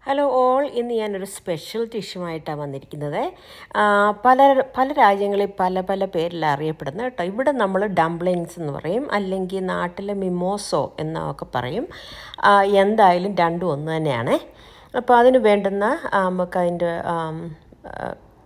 Hello all ഇന്ന് ഞാനൊരു special ഡിഷുമായിട്ടാണ് വന്നിരിക്കുന്നത് ആ, പല പല രാജ്യങ്ങളിൽ പല പല പേരിൽ അറിയപ്പെടുന്ന കേട്ടോ ഇവിടെ നമ്മൾ ഡംപ്ലിങ്സ് എന്ന് പറയും അല്ലെങ്കിൽ നാട്ടിലെ മിമോസോ എന്നൊക്കെ പറയും ആ, എന്തായാലും രണ്ടും ഒന്ന് തന്നെയാണ് അപ്പോൾ അതിന് വേണ്ടുന്ന ആ, നമുക്ക് അതിൻ്റെ ആം, ആ,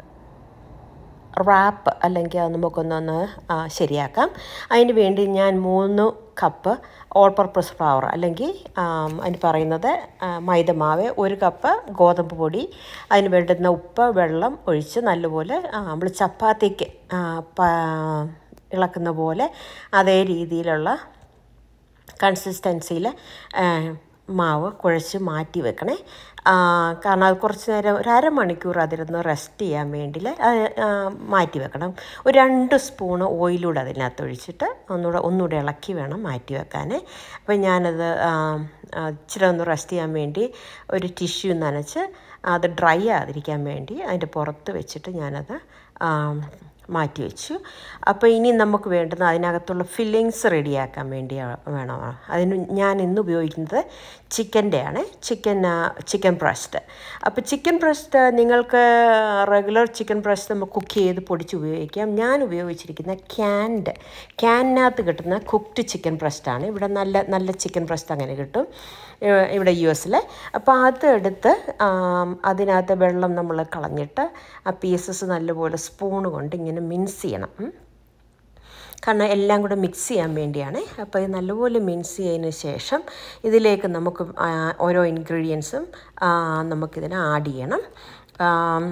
റാപ്പ് അല്ലെങ്കിൽ അത് നമുക്കൊന്നൊന്ന് ആ, ശരിയാക്കാം അതിന് വേണ്ടി ഞാൻ മൂന്ന് കപ്പ് ഓൾ പർപ്പസ് ഫ്ലവർ അല്ലെങ്കിൽ ആം, അതിന് പറയുന്നത് ആ, മൈദമാവ് ഒരു കപ്പ് ഗോതമ്പ് പൊടി അതിന് വേണ്ടുന്ന ഉപ്പ് വെള്ളം ഒഴിച്ച് നല്ലപോലെ നമ്മൾ ചപ്പാത്തിക്ക് ആ, പ- ഇളക്കുന്ന പോലെ അതേ രീതിയിലുള്ള കൺസിസ്റ്റൻസിയിൽ മാവ് കുഴച്ച് മാറ്റി വെക്കണേ ആ, കാരണം അത് കുറച്ച് നേരം ഒരു അരമണിക്കൂർ അതിരുന്ന് റെസ്റ്റ് ചെയ്യാൻ വേണ്ടി മാറ്റി വെക്കണം ഒരു രണ്ട് സ്പൂണ് ഓയിലൂടെ അതിനകത്ത് ഒഴിച്ചിട്ട് ഒന്നുകൂടെ ഒന്നുകൂടെ ഇളക്കി വേണം മാറ്റി വെക്കാൻ അപ്പം ഞാനത് ആ, ആ, ഇച്ചിരി ഒന്ന് റെസ്റ്റ് ചെയ്യാൻ വേണ്ടി ഒരു ടിഷ്യൂ നനച്ച് അത് ഡ്രൈ ആകാതിരിക്കാൻ വേണ്ടി അതിൻ്റെ പുറത്ത് വെച്ചിട്ട് ഞാനത് ആ, മാറ്റി വെച്ചു അപ്പോൾ ഇനി നമുക്ക് വേണ്ടുന്ന അതിനകത്തുള്ള ഫില്ലിങ്സ് റെഡിയാക്കാൻ വേണ്ടി വേണം അതിന് ഞാൻ ഇന്ന് ഉപയോഗിക്കുന്നത് ചിക്കൻ്റെ ആണ് ചിക്കൻ ചിക്കൻ ബ്രസ്റ്റ് അപ്പോൾ ചിക്കൻ ബ്രസ്റ്റ് നിങ്ങൾക്ക് റെഗുലർ ചിക്കൻ ബ്രസ്റ്റ് നമുക്ക് കുക്ക് ചെയ്ത് പൊടിച്ച് ഉപയോഗിക്കാം ഞാൻ ഉപയോഗിച്ചിരിക്കുന്ന ക്യാൻഡ് ക്യാനിനകത്ത് കിട്ടുന്ന കുക്ക്ഡ് ചിക്കൻ ബ്രസ്റ്റാണ് ഇവിടെ നല്ല നല്ല ചിക്കൻ ബ്രസ്റ്റ് അങ്ങനെ കിട്ടും ഏഹ് ഇവിടെ യു എസിൽ അപ്പോൾ അതെടുത്ത് ആം, അതിനകത്ത് വെള്ളം നമ്മൾ കളഞ്ഞിട്ട് ആ പീസസ് നല്ലപോലെ സ്പൂണ് കൊണ്ട് ഇങ്ങനെ മിൻസ് ചെയ്യണം ഉം. കാരണം എല്ലാം കൂടെ മിക്സ് ചെയ്യാൻ വേണ്ടിയാണ് അപ്പോൾ ഇത് നല്ലപോലെ മിക്സ് ചെയ്തതിന് ശേഷം ഇതിലേക്ക് നമുക്ക് ആ, ഓരോ ഇൻഗ്രീഡിയൻസും നമുക്കിതിനെ ആഡ് ചെയ്യണം ആം,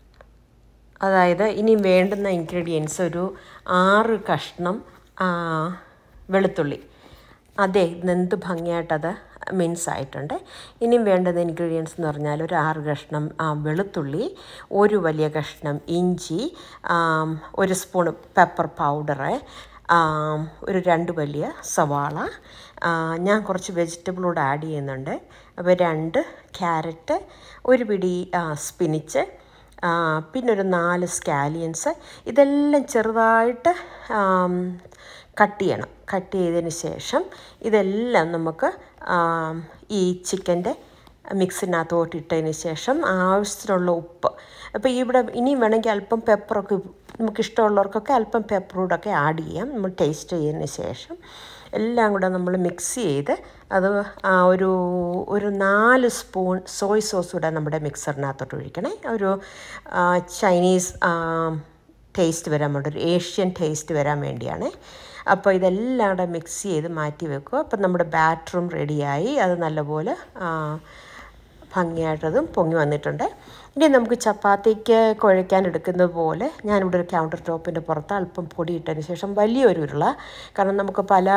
അതായത് ഇനി വേണ്ടുന്ന ഇൻഗ്രീഡിയൻസ് ഒരു ആറ് കഷ്ണം ആ, വെളുത്തുള്ളി അതെ എന്ത് ഭംഗിയായിട്ടത് മിൻസ് ആയിട്ടുണ്ട് ഇനിയും വേണ്ടത് ഇൻഗ്രീഡിയൻസ് എന്ന് പറഞ്ഞാൽ ഒരു ആറ് കഷ്ണം ആ, വെളുത്തുള്ളി ഒരു വലിയ കഷ്ണം ഇഞ്ചി ആം, ഒരു സ്പൂൺ പെപ്പർ പൗഡറ് ആം, ഒരു രണ്ട് വലിയ സവാള ആ, ഞാൻ കുറച്ച് വെജിറ്റബിൾ കൂടെ ആഡ് ചെയ്യുന്നുണ്ട് അപ്പോൾ രണ്ട് ക്യാരറ്റ് ഒരു പിടി സ്പിനിച്ച് ആ, പിന്നെ ഒരു നാല് സ്കാലിയൻസ് ഇതെല്ലാം ചെറുതായിട്ട് ആം, കട്ട് ചെയ്യണം കട്ട് ചെയ്തതിന് ശേഷം ഇതെല്ലാം നമുക്ക് ആം, ഈ ചിക്കൻ്റെ മിക്സിനകത്തോട്ട് ഇട്ടതിന് ശേഷം ആവശ്യത്തിനുള്ള ഉപ്പ് അപ്പോൾ ഇവിടെ ഇനിയും വേണമെങ്കിൽ അല്പം പെപ്പറൊക്കെ നമുക്ക് ഇഷ്ടമുള്ളവർക്കൊക്കെ അല്പം പെപ്പറൂടൊക്കെ ആഡ് ചെയ്യാം നമ്മൾ ടേസ്റ്റ് ചെയ്തതിന് ശേഷം എല്ലാം കൂടെ നമ്മൾ മിക്സ് ചെയ്ത് അത് ആ ഒരു ഒരു നാല് സ്പൂൺ സോയ് സോസ് കൂടെ നമ്മുടെ മിക്സറിനകത്തോട്ട് ഒഴിക്കണേ ഒരു ആ, ചൈനീസ് ആ, ടേസ്റ്റ് വരാൻ വേണ്ടി ഒരു ഏഷ്യൻ ടേസ്റ്റ് വരാൻ വേണ്ടിയാണ് അപ്പോൾ ഇതെല്ലാം കൂടെ മിക്സ് ചെയ്ത് മാറ്റി വെക്കുക അപ്പം നമ്മുടെ ബാറ്ററും റെഡിയായി അത് നല്ലപോലെ ആ, ഭംഗിയായിട്ടതും പൊങ്ങി വന്നിട്ടുണ്ട് ഇനി നമുക്ക് ചപ്പാത്തിക്ക് കുഴയ്ക്കാൻ എടുക്കുന്നത് പോലെ ഞാനിവിടെ ഒരു കൗണ്ടർ ടോപ്പിൻ്റെ പുറത്ത് അല്പം പൊടി ഇട്ടതിന് ശേഷം വലിയൊരു ഉരുള കാരണം നമുക്ക് പല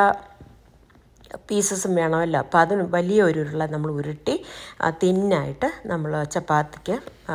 പീസസും വേണമല്ലോ അപ്പോൾ അതിന് വലിയ ഒരു ഉരുള നമ്മൾ ഉരുട്ടി തിന്നായിട്ട് നമ്മൾ ചപ്പാത്തിക്ക് ആ,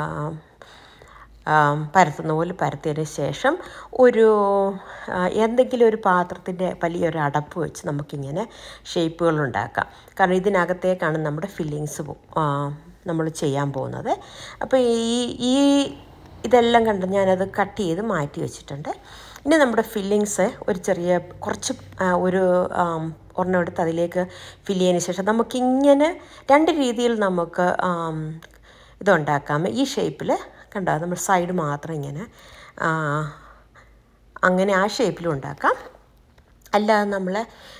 ആം, പരത്തുന്ന പോലെ പരത്തിയതിന് ശേഷം ഒരു ആ, എന്തെങ്കിലും ഒരു പാത്രത്തിൻ്റെ വലിയൊരു അടപ്പ് വെച്ച് നമുക്കിങ്ങനെ ഷേപ്പുകൾ ഉണ്ടാക്കാം കാരണം ഇതിനകത്തേക്കാണ് നമ്മുടെ ഫില്ലിങ്സ് നമ്മൾ ചെയ്യാൻ പോകുന്നത് അപ്പോൾ ഈ ഈ ഇതെല്ലാം കണ്ട് ഞാനത് കട്ട് ചെയ്ത് മാറ്റി വെച്ചിട്ടുണ്ട് ഇനി നമ്മുടെ ഫില്ലിങ്സ് ഒരു ചെറിയ കുറച്ച് ആ, ഒരു ആം, ഒരെണ്ണം എടുത്ത് അതിലേക്ക് ഫില്ല് ചെയ്തതിന് ശേഷം നമുക്കിങ്ങനെ രണ്ട് രീതിയിൽ നമുക്ക് ആം, ഇതുണ്ടാക്കാം ഈ ഷേപ്പിൽ കണ്ടോ നമ്മൾ സൈഡ് മാത്രം ഇങ്ങനെ ആ, അങ്ങനെ ആ ഷേപ്പിലും ഉണ്ടാക്കാം അല്ലാതെ നമ്മൾ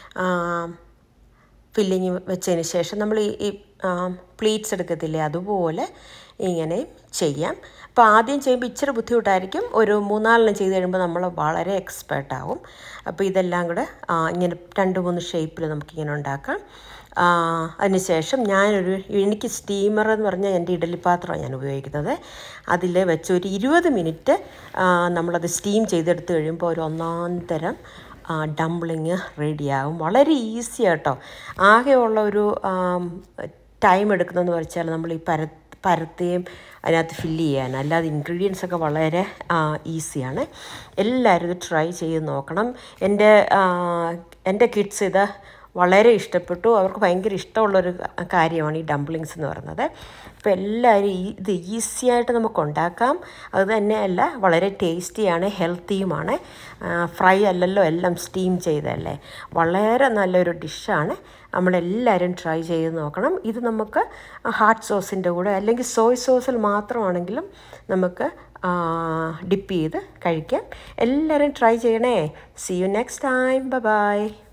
ഫില്ലിങ് വെച്ചതിന് ശേഷം നമ്മൾ ഈ ഈ പ്ലീറ്റ്സ് എടുക്കത്തില്ലേ അതുപോലെ ഇങ്ങനെ ചെയ്യാം അപ്പോൾ ആദ്യം ചെയ്യുമ്പോൾ ഇച്ചിരി ബുദ്ധിമുട്ടായിരിക്കും ഒരു മൂന്നാലെണ്ണം ചെയ്ത് കഴിയുമ്പോൾ നമ്മൾ വളരെ എക്സ്പേർട്ട് ആവും അപ്പോൾ ഇതെല്ലാം കൂടെ ആ, ഇങ്ങനെ രണ്ട് മൂന്ന് ഷേപ്പിൽ നമുക്കിങ്ങനെ ഉണ്ടാക്കാം ആ, അതിനുശേഷം ഞാനൊരു എനിക്ക് സ്റ്റീമർ എന്ന് പറഞ്ഞാൽ എൻ്റെ ഇഡലി പാത്രമാണ് ഞാൻ ഉപയോഗിക്കുന്നത് അതിൽ വെച്ച് ഒരു ഇരുപത് മിനിറ്റ് ആ, നമ്മളത് സ്റ്റീം ചെയ്തെടുത്ത് കഴിയുമ്പോൾ ഒരു ഒന്നാം തരം ഡംപ്ലിങ് റെഡിയാകും വളരെ ഈസി ആട്ടോ ആകെയുള്ള ഒരു ടൈം എടുക്കുന്നതെന്ന് വെച്ചാൽ നമ്മൾ ഈ പര പരത്തുകയും അതിനകത്ത് ഫില്ല് ചെയ്യാൻ അല്ലാതെ ഇൻഗ്രീഡിയൻസ് ഒക്കെ വളരെ ഈസിയാണ് എല്ലാവരും ഇത് ട്രൈ ചെയ്ത് നോക്കണം എൻ്റെ ആ, എൻ്റെ കിഡ്സ് ഇത് വളരെ ഇഷ്ടപ്പെട്ടു അവർക്ക് ഭയങ്കര ഇഷ്ടമുള്ളൊരു കാര്യമാണ് ഈ ഡംപ്ലിങ്സ് എന്ന് പറയുന്നത് അപ്പോൾ എല്ലാവരും ഈ ഇത് ഈസി ആയിട്ട് നമുക്ക് ഉണ്ടാക്കാം അത് തന്നെയല്ല വളരെ ടേസ്റ്റിയാണ് ഹെൽത്തിയുമാണ് ഫ്രൈ അല്ലല്ലോ എല്ലാം സ്റ്റീം ചെയ്തല്ലേ വളരെ നല്ലൊരു ഡിഷാണ് നമ്മളെല്ലാവരും ട്രൈ ചെയ്ത് നോക്കണം ഇത് നമുക്ക് ഹാട്ട് സോസിൻ്റെ കൂടെ അല്ലെങ്കിൽ സോയ് സോസിൽ മാത്രമാണെങ്കിലും നമുക്ക് ഡിപ്പ് ചെയ്ത് കഴിക്കാം എല്ലാവരും ട്രൈ ചെയ്യണേ see you next time by